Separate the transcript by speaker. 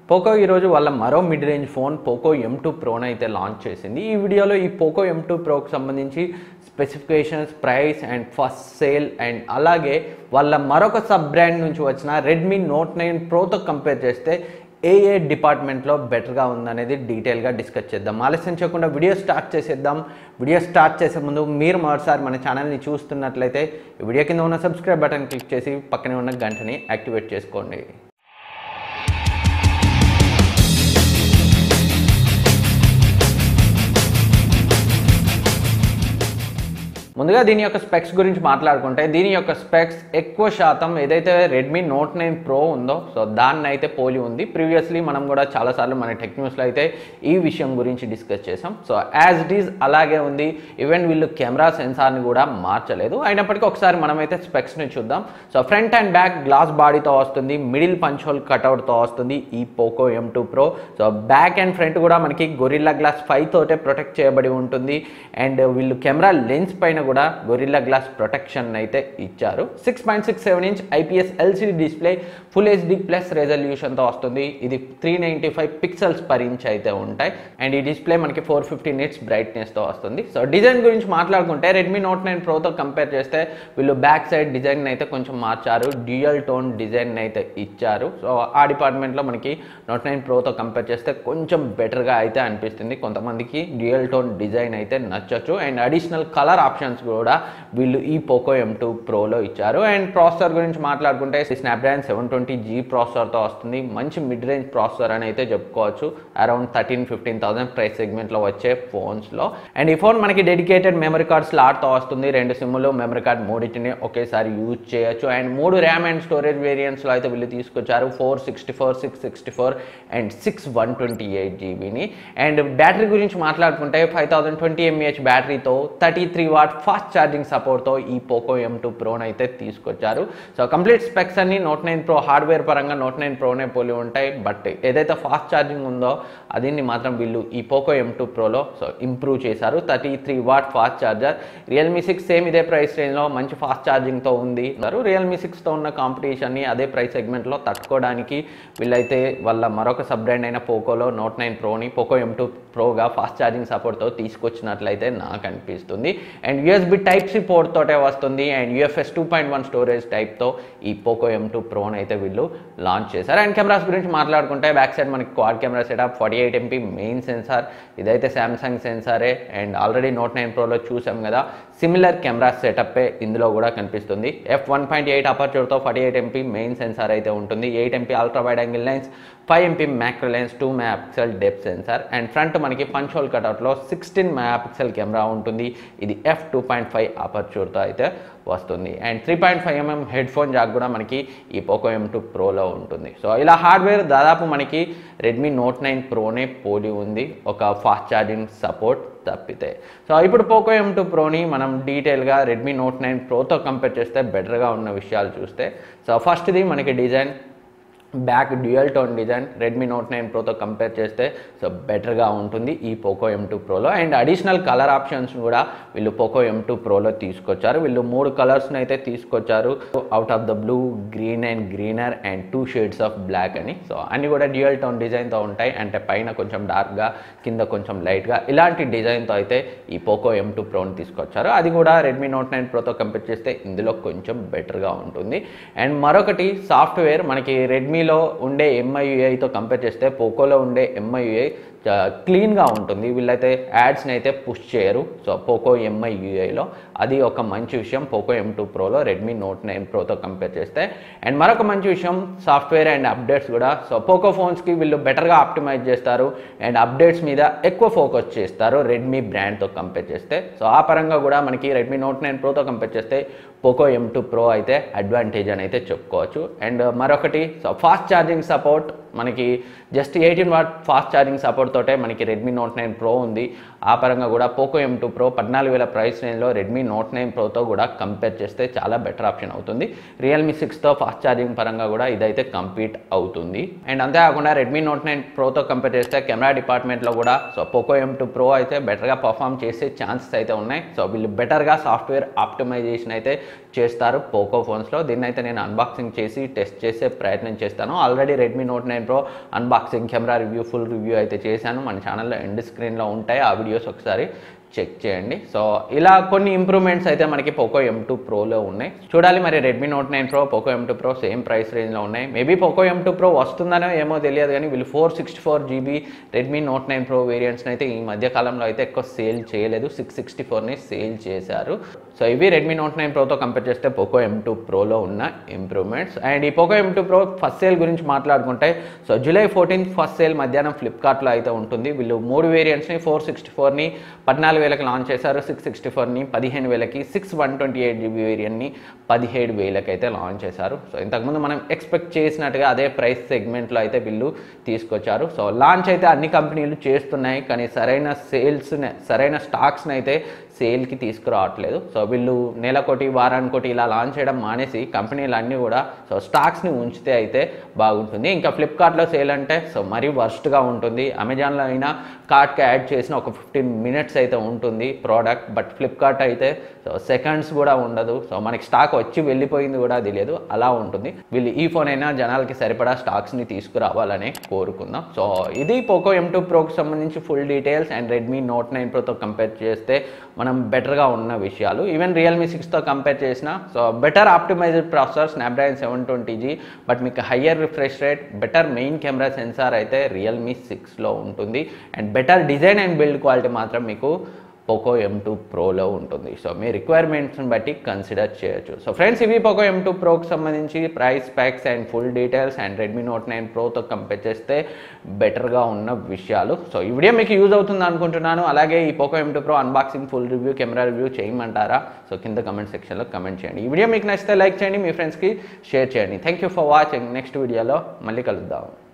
Speaker 1: Poco ఈరోజు వాళ్ళ మరో mid range phone Poco M two ప్రోని అయితే లాంచ్ చేసింది ఈ వీడియోలో ఈ పోకో ఎం టూ ప్రోకి సంబంధించి specifications price and first sale and అలాగే వాళ్ళ మరొక సబ్ బ్రాండ్ నుంచి వచ్చిన రెడ్మీ నోట్ నైన్ ప్రోతో కంపేర్ చేస్తే ఏ ఏ డిపార్ట్మెంట్లో బెటర్గా ఉందనేది డీటెయిల్గా డిస్కస్ చేద్దాం ఆలస్యం చేయకుండా వీడియో స్టార్ట్ చేసేద్దాం వీడియో స్టార్ట్ చేసే ముందు మీరు మరోసారి మన ఛానల్ని చూస్తున్నట్లయితే ఈ వీడియో కింద ఉన్న సబ్స్క్రైబ్ బటన్ క్లిక్ చేసి పక్కనే ఉన్న గంటని యాక్టివేట్ చేసుకోండి ముందుగా దీని యొక్క స్పెక్స్ గురించి మాట్లాడుకుంటే దీని యొక్క స్పెక్స్ ఎక్కువ శాతం ఏదైతే రెడ్మీ నోట్ నైన్ ప్రో ఉందో సో దాన్ని అయితే పోలి ఉంది ప్రీవియస్లీ మనం కూడా చాలాసార్లు మన టెక్ న్యూస్లో అయితే ఈ విషయం గురించి డిస్కస్ చేసాం సో యాజ్ ఇట్ ఈజ్ అలాగే ఉంది ఈవెన్ వీళ్ళు కెమెరా సెన్సార్ని కూడా మార్చలేదు అయినప్పటికీ ఒకసారి మనమైతే స్పెక్స్ని చూద్దాం so front and back glass బాడీతో వస్తుంది మిడిల్ పంచ్ హోల్ కట్అవుట్తో వస్తుంది ఈ Poco M two pro so back and front కూడా మనకి గొరిల్లా గ్లాస్ ఫైవ్ తోటే ప్రొటెక్ట్ చేయబడి ఉంటుంది అండ్ వీళ్ళు కెమెరా లెన్స్ పైన కూడా గొరిల్లా గ్లాస్ ప్రొటెక్షన్ అయితే ఇచ్చారు six point six seven inch IPS LCD display full HD plus రెజల్యూషన్తో వస్తుంది ఇది three ninety five pixels per inch అయితే ఉంటాయి అండ్ ఈ డిస్ప్లే మనకి ఫోర్ ఫిఫ్టీ నిట్స్ బ్రైట్నెస్తో వస్తుంది సో డిజైన్ గురించి మాట్లాడుకుంటే రెడ్మీ నోట్ నైన్ ప్రోతో కంపేర్ చేస్తే వీళ్ళు బ్యాక్ సైడ్ డిజైన్ అయితే కొంచెం మార్చారు డ్యూయల్ టోన్ డిజైన్ అయితే ఇచ్చారు సో ఆ డిపార్ట్మెంట్లో మనకి నోట్ నైన్ ప్రోతో కంపేర్ చేస్తే కొంచెం బెటర్గా అయితే అనిపిస్తుంది కొంతమందికి డ్యూయల్ టోన్ డిజైన్ అయితే నచ్చచ్చు అండ్ అడిషనల్ కలర్ ఆప్షన్స్ కూడా వీళ్ళు ఈ పోకో ఎం టూ ప్రోలో ఇచ్చారు అండ్ ప్రాసెసర్ గురించి మాట్లాడుకుంటే స్నాప్డ్రాగన్ సెవెన్ ట్వంటీ జీ ప్రాసెసర్తో వస్తుంది మంచి మిడ్ రేంజ్ ప్రాసెసర్ అని అయితే చెప్పుకోవచ్చు around thirteen fifteen thousand price సెగ్మెంట్లో వచ్చే ఫోన్స్లో అండ్ ఈ ఫోన్ మనకి డెడికేటెడ్ మెమరీ కార్డ్ స్లాట్తో వస్తుంది రెండు సిమ్లు మెమరీ కార్డ్ మూడింటిని ఒకేసారి యూజ్ చేయొచ్చు అండ్ మూడు ర్యామ్ అండ్ స్టోరేజ్ వేరియంట్స్లో అయితే వీళ్ళు తీసుకొచ్చారు four sixty four six sixty four and six one twenty eight జీబీని అండ్ బ్యాటరీ గురించి మాట్లాడుకుంటే ఫైవ్ థౌసండ్ ట్వంటీ ఎంఏహెచ్ బ్యాటరీతో thirty three watt fast charging సపోర్ట్తో ఈ పోకో ఎం టూ ప్రోని అయితే తీసుకొచ్చారు సో కంప్లీట్ స్పెక్స్ అన్ని నోట్ నైన్ ప్రో హార్డ్వేర్ పరంగా నోట్ నైన్ ప్రోనే పోలి ఉంటాయి బట్ ఏదైతే ఫాస్ట్ ఛార్జింగ్ ఉందో దీన్ని మాత్రం వీళ్ళు ఈ పోకో ఎం టూ ప్రోలో సో ఇంప్రూవ్ చేశారు thirty three watt fast charger Realme six same ఇదే ప్రైస్ రేంజ్లో మంచి ఫాస్ట్ ఛార్జింగ్తో ఉంది రియల్మీ సిక్స్తో ఉన్న కాంపిటీషన్ని అదే ప్రైస్ సెగ్మెంట్లో తట్టుకోవడానికి వీళ్ళైతే వాళ్ళ మరొక సబ్ బ్రాండ్ అయిన పోకోలో నోట్ నైన్ ప్రోని పోకో ఎం టూ ప్రోగా ఫాస్ట్ ఛార్జింగ్ సపోర్ట్తో తీసుకొచ్చినట్లయితే నాకు అనిపిస్తుంది and USB type C port తోటే వస్తుంది and UFS two point one storage టైప్తో ఈ పోకో ఎం టూ ప్రోని అయితే వీళ్ళు లాంచ్ చేశారు అండ్ కెమెరాస్ గురించి మాట్లాడుకుంటే బ్యాక్ సైడ్ మనకి quad camera setup forty eight MP main sensor ఇదైతే శాంసంగ్ సెన్సారే అండ్ ఆల్రెడీ నోట్ నైన్ ప్రోలో చూసాం కదా సిమిలర్ కెమెరా సెటప్పే ఇందులో కూడా కనిపిస్తుంది ఎఫ్ వన్ పాయింట్ ఎయిట్ అపర్చర్తో forty eight MP main sensor అయితే ఉంటుంది eight MP ultra wide angle lens five MP macro lens two mega pixel depth sensor and front మనకి పంచ్ హోల్ కట్అవుట్లో సిక్స్టీన్ మెగా పిక్సెల్ కెమెరా ఉంటుంది ఇది F two point five అపర్చూర్తో అయితే వస్తుంది and three point five mm head phone jack కూడా మనకి ఈ పోకో ఎం టూ ప్రోలో ఉంటుంది సో ఇలా హార్డ్వేర్ దాదాపు మనకి రెడ్మీ నోట్ నైన్ ప్రోనే పోలి ఉంది ఒక ఫాస్ట్ ఛార్జింగ్ సపోర్ట్ తప్పితే సో ఇప్పుడు పోకో ఎం టూ ప్రోని మనం డీటెయిల్గా రెడ్మీ నోట్ నైన్ ప్రోతో కంపేర్ చేస్తే బెటర్గా ఉన్న విషయాలు చూస్తే సో ఫస్ట్ది మనకి design back dual tone design Redmi Note nine ప్రోతో కంపేర్ చేస్తే సో బెటర్గా ఉంటుంది ఈ పోకో ఎం టూ ప్రోలో అండ్ అడిషనల్ కలర్ ఆప్షన్స్ కూడా వీళ్ళు పోకో ఎం టూ ప్రోలో తీసుకొచ్చారు వీళ్ళు మూడు కలర్స్ని అయితే తీసుకొచ్చారు out of the blue green and greener and two shades of black అని సో అన్ని కూడా డ్యూయల్ టోన్ డిజైన్తో ఉంటాయి అంటే పైన కొంచెం డార్క్గా కింద కొంచెం లైట్గా ఇలాంటి డిజైన్తో అయితే ఈ పోకో ఎం టూ ప్రోని తీసుకొచ్చారు అది కూడా రెడ్మీ నోట్ నైన్ ప్రోతో కంపేర్ చేస్తే ఇందులో కొంచెం బెటర్గా ఉంటుంది అండ్ మరొకటి సాఫ్ట్వేర్ మనకి రెడ్మీ రెడ్మీలో ఉండే ఎంఐయుఐతో కంపేర్ చేస్తే పోకోలో ఉండే ఎంఐయుఐ క్లీన్గా ఉంటుంది వీళ్ళైతే యాడ్స్ని అయితే పుష్ చేయరు సో పోకో ఎంఐ యూఐలో అది ఒక మంచి విషయం పోకో ఎం టూ ప్రోలో రెడ్మీ నోట్ నైన్ ప్రోతో కంపేర్ చేస్తే అండ్ మరొక మంచి విషయం సాఫ్ట్వేర్ అండ్ అప్డేట్స్ కూడా సో పోకో ఫోన్స్కి వీళ్ళు బెటర్గా ఆప్టిమైజ్ చేస్తారు అండ్ అప్డేట్స్ మీద ఎక్కువ ఫోకస్ చేస్తారు రెడ్మీ బ్రాండ్తో కంపేర్ చేస్తే సో ఆ పరంగా కూడా మనకి రెడ్మీ నోట్ నైన్ ప్రోతో కంపేర్ చేస్తే పోకో ఎం టూ ప్రో అయితే అడ్వాంటేజ్ అని అయితే చెప్పుకోవచ్చు అండ్ మరొకటి సో ఫాస్ట్ ఛార్జింగ్ సపోర్ట్ మనకి just eighteen watt fast charging support తోటే మనకి రెడ్మీ నోట్ నైన్ ప్రో ఉంది ఆ పరంగా కూడా పోకో ఎం టూ ప్రో పద్నాలుగు వేల ప్రైస్ రేంజ్లో రెడ్మీ నోట్ నైన్ ప్రోతో కూడా కంపేర్ చేస్తే చాలా బెటర్ ఆప్షన్ అవుతుంది రియల్మీ సిక్స్తో ఫాస్ట్ ఛార్జింగ్ పరంగా కూడా ఇదైతే కంపీట్ అవుతుంది అండ్ అంతేకాకుండా రెడ్మీ నోట్ నైన్ ప్రోతో కంపేర్ చేస్తే కెమెరా డిపార్ట్మెంట్లో కూడా so Poco M two pro అయితే బెటర్గా పర్ఫామ్ చేసే ఛాన్సెస్ అయితే ఉన్నాయి సో వీళ్ళు బెటర్గా సాఫ్ట్వేర్ ఆప్టిమైజేషన్ అయితే చేస్తారు పోకో ఫోన్స్లో దీన్ని అయితే నేను అన్బాక్సింగ్ చేసి టెస్ట్ చేసే ప్రయత్నం చేస్తాను already Redmi Note nine pro unboxing camera review full review అయితే చేశాను మన ఛానల్లో ఎండ్ స్క్రీన్లో ఉంటాయి ఆ వీడియోస్ ఒకసారి చెక్ చేయండి సో ఇలా కొన్ని ఇంప్రూవ్మెంట్స్ అయితే మనకి పోకో ఎం టూ ప్రోలో ఉన్నాయి చూడాలి మరి Redmi Note nine pro Poco M two pro same price రేంజ్లో ఉన్నాయి maybe Poco M two pro వస్తుందనో ఏమో తెలియదు కానీ వీళ్ళు four sixty four GB Redmi Note nine pro వేరియంట్స్ని అయితే ఈ మధ్య కాలంలో అయితే ఎక్కువ సేల్ చేయలేదు సిక్స్ సిక్స్టీ ఫోర్ని సేల్ చేశారు సో ఇవి రెడ్మీ నోట్ నైన్ ప్రోతో కంపేర్ చేస్తే పోకో ఎం టూ ప్రోలో ఉన్న ఇంప్రూవ్మెంట్స్ అండ్ ఈ Poco M two pro first sale గురించి మాట్లాడుకుంటే so July fourteenth first sale మధ్యాహ్నం ఫ్లిప్కార్ట్లో అయితే ఉంటుంది వీళ్ళు మూడు వేరియంట్స్ని ఫోర్ సిక్స్టీ ఫోర్ని పద్నాలుగు వేలకు లాంచ్ చేశారు సిక్స్ సిక్స్టీ ఫోర్ని పదిహేను వేలకి six one twenty eight GB వేరియంట్ని పదిహేడు వేలకి అయితే లాంచ్ చేశారు సో ఇంతకుముందు మనం ఎక్స్పెక్ట్ చేసినట్టుగా అదే ప్రైస్ సెగ్మెంట్లో అయితే వీళ్ళు తీసుకొచ్చారు సో లాంచ్ అయితే అన్ని కంపెనీలు చేస్తున్నాయి కానీ సరైన సేల్స్ సరైన స్టాక్స్ని అయితే సేల్కి తీసుకురావట్లేదు సో వీళ్ళు నెలకోటి వారానికోటి ఇలా లాంచ్ చేయడం మానేసి కంపెనీలు అన్నీ కూడా సో స్టాక్స్ని ఉంచితే అయితే బాగుంటుంది ఇంకా ఫ్లిప్కార్ట్లో సేల్ అంటే సో మరీ వర్స్ట్గా ఉంటుంది అమెజాన్లో అయినా కార్ట్కి యాడ్ చేసిన ఒక ఫిఫ్టీన్ మినిట్స్ అయితే ఉంటుంది ప్రోడక్ట్ బట్ ఫ్లిప్కార్ట్ అయితే సో సెకండ్స్ కూడా ఉండదు సో మనకి స్టాక్ వచ్చి వెళ్ళిపోయింది కూడా తెలియదు అలా ఉంటుంది వీళ్ళు ఈ ఫోన్ అయినా జనాలకి సరిపడా స్టాక్స్ని తీసుకురావాలని కోరుకుందాం సో ఇది పోకో ఎం టూ ప్రోకి సంబంధించి full details and Redmi Note nine ప్రోతో కంపేర్ చేస్తే మనం బెటర్గా ఉన్న విషయాలు ఈవెన్ రియల్మీ సిక్స్తో కంపేర్ చేసిన so better optimised processor Snapdragon seven twenty G but మీకు higher refresh rate better main camera sensor అయితే రియల్మీ సిక్స్లో ఉంటుంది and better design and build quality మాత్రం మీకు పోకో ఎం టూ ప్రోలో ఉంటుంది సో మీ రిక్వైర్మెంట్స్ని బట్టి కన్సిడర్ చేయొచ్చు సో ఫ్రెండ్స్ ఇవి పోకో ఎం టూ ప్రోకి సంబంధించి price packs and full details and Redmi Note nine ప్రోతో కంపేర్ చేస్తే బెటర్గా ఉన్న విషయాలు సో ఈ వీడియో మీకు యూజ్ అవుతుంది అనుకుంటున్నాను అలాగే ఈ Poco M two pro unboxing full review camera review చేయమంటారా సో కింద కమెంట్ సెక్షన్లో కమెంట్ చేయండి ఈ వీడియో మీకు నచ్చితే లైక్ చేయండి మీ ఫ్రెండ్స్కి షేర్ చేయండి thank you for watching next వీడియోలో మళ్ళీ కలుద్దాం